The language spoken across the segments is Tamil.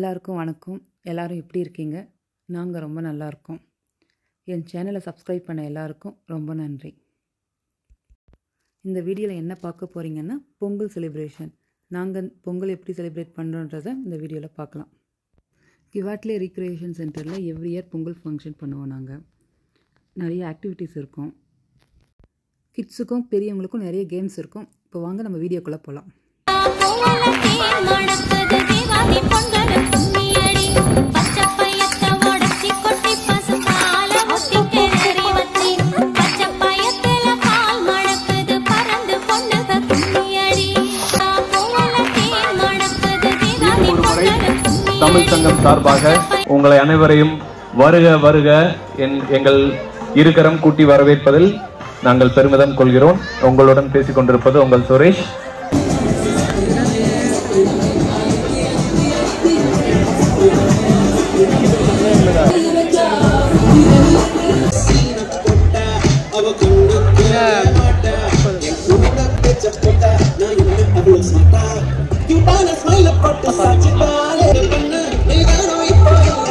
எல்லாருக்கும் வணக்கம் எல்லாரும் எப்படி இருக்கீங்க நாங்கள் ரொம்ப நல்லா இருக்கோம் என் சேனலை சப்ஸ்கிரைப் பண்ண எல்லாருக்கும் ரொம்ப நன்றி இந்த வீடியோவில் என்ன பார்க்க போகிறீங்கன்னா பொங்கல் செலிப்ரேஷன் நாங்கள் பொங்கல் எப்படி செலிப்ரேட் பண்ணுறோன்றதை இந்த வீடியோவில் பார்க்கலாம் கிவாட்லே ரீக்ரியேஷன் சென்டரில் எவ்ரி இயர் பொங்கல் ஃபங்க்ஷன் பண்ணுவோம் நாங்கள் நிறைய ஆக்டிவிட்டீஸ் இருக்கும் கிட்ஸுக்கும் பெரியவங்களுக்கும் நிறைய கேம்ஸ் இருக்கும் இப்போ வாங்க நம்ம வீடியோக்குள்ளே போகலாம் கோலத்தேன் மணக்குது தீவாளி பொங்கல் கும்மியடி பச்சை பயத்த உடைச்சி கொட்டி பசும்பால ஊத்தி கிளறி வச்சி பச்சை பயத்துல பால் மணக்குது பறந்து பொண்ணுக கும்மியடி கோலத்தேன் மணக்குது தீவாளி பொங்கல் தமிழ் சங்கம் சார்பாக உங்களை அனைவரையும் வருக வருக என் எங்கள் இருக்கரம் கூட்டி வரவேற்பதில் நாங்கள் பெருமிதம் கொள்கிறோம் உங்களுடன் பேசிக் கொண்டிருப்பது உங்கள் சுரேஷ் கியூட்டான ஸ்மைல போட்டு சாச்சிட்டாலே பண்ணு நீ வேணும் இப்போ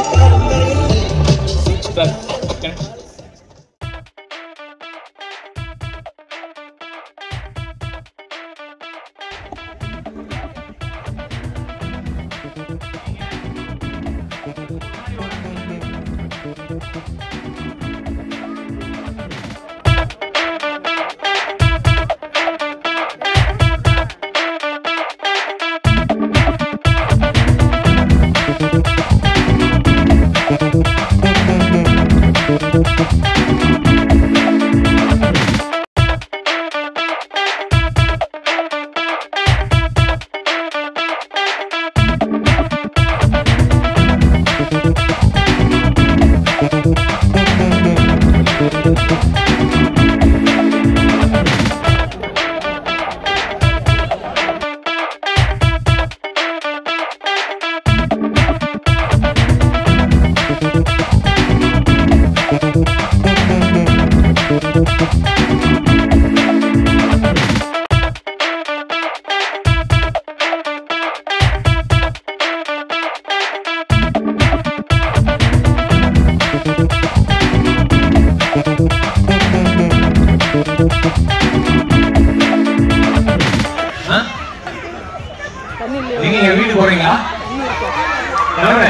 நீங்க எங்க வீடு போறீங்களா தலைவரே,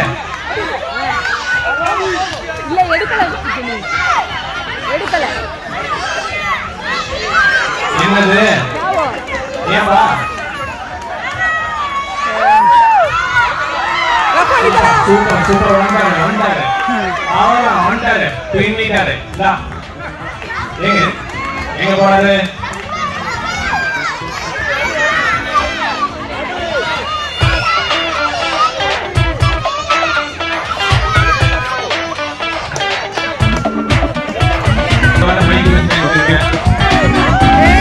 இல்ல எடுக்கல நீ. எடுக்கல என்னது பாவம் ஏன்பா சூப்பர் சூப்பர் வந்துட்டாரு வந்துட்டாரு அவரா வந்துட்டாரு பின்னிட்டாரு இந்தா. எங்க எங்க போறாரு வர மைக் வச்சு வச்சிருக்கேன்.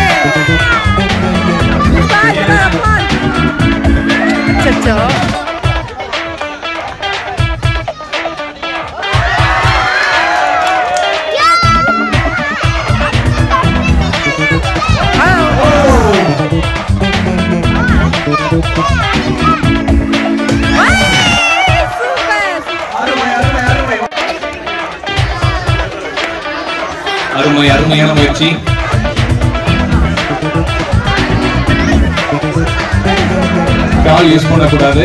சச்சோ அருமை அருமை அருமை அருமை அருமையான முயற்சி கால் யூஸ் பண்ணக்கூடாது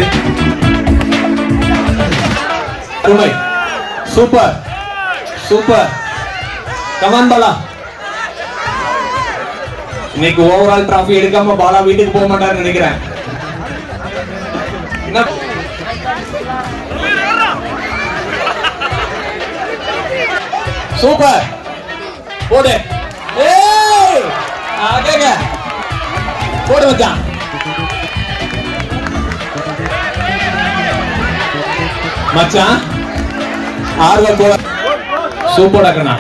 அருமை சூப்பர் சூப்பர் கமான் பாலா இன்னைக்கு ஓவரால் டிராஃபி எடுக்காம பாலா வீட்டுக்கு போக மாட்டாருன்னு நினைக்கிறேன் என்ன சூப்பர் போடு ஏய் அடங்க போடு மச்சான் மச்சான் ஆர்வ கோ சூப்பரா கண்ணா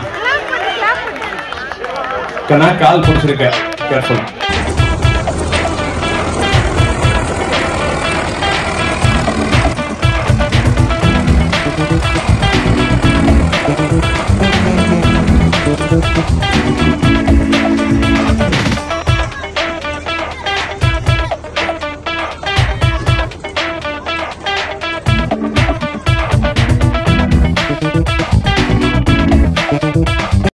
கண்ணா கால் பிடிச்சிருக்க கேர்ஃபுல்